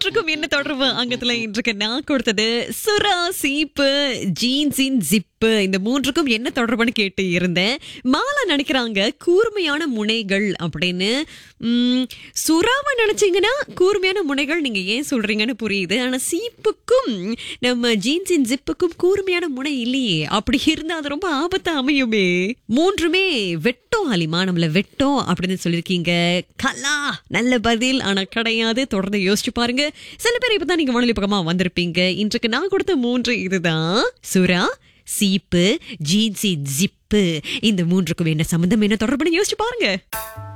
மூன்றுக்கும் என்ன தொடர்பு அங்கத்துல இன்றைக்கு நான் கொடுத்தது சுறா சீப்பு ஜீன்ஸின் ஜிப்பு இந்த மூன்றுக்கும் என்ன தொடர்புன்னு கேட்டு இருந்தேன் மாலா நினைக்கிறாங்க கூர்மையான முனைகள் அப்படின்னு உம், சுறாவை நினைச்சீங்கன்னா கூர்மையான முனைகள் நீங்க ஏன் சொல்றீங்கன்னு புரியுது ஆனா சீப்புக்கும் நம்ம ஜீன்ஸின் ஜிப்புக்கும் கூர்மையான முனை இல்லையே அப்படி இருந்தா அது ரொம்ப ஆபத்தா அமையுமே மூன்றுமே வெட்டும் அலிமா நம்மள வெட்டும் அப்படின்னு சொல்லியிருக்கீங்க கலா நல்ல பதில் ஆனா கிடையாது தொடர்ந்து யோசிச்சு பாருங்க சில பேர் இப்பதான் நீங்க வானொலி பக்கமா வந்திருப்பீங்க இன்றைக்கு நான் கொடுத்த மூன்று இதுதான் சுறா சீப்பு ஜீன்ஸின் ஜிப்பு இந்த மூன்றுக்கும் என்ன சம்பந்தம் என்ன தொடர்புன்னு யோசிச்சு பாருங்க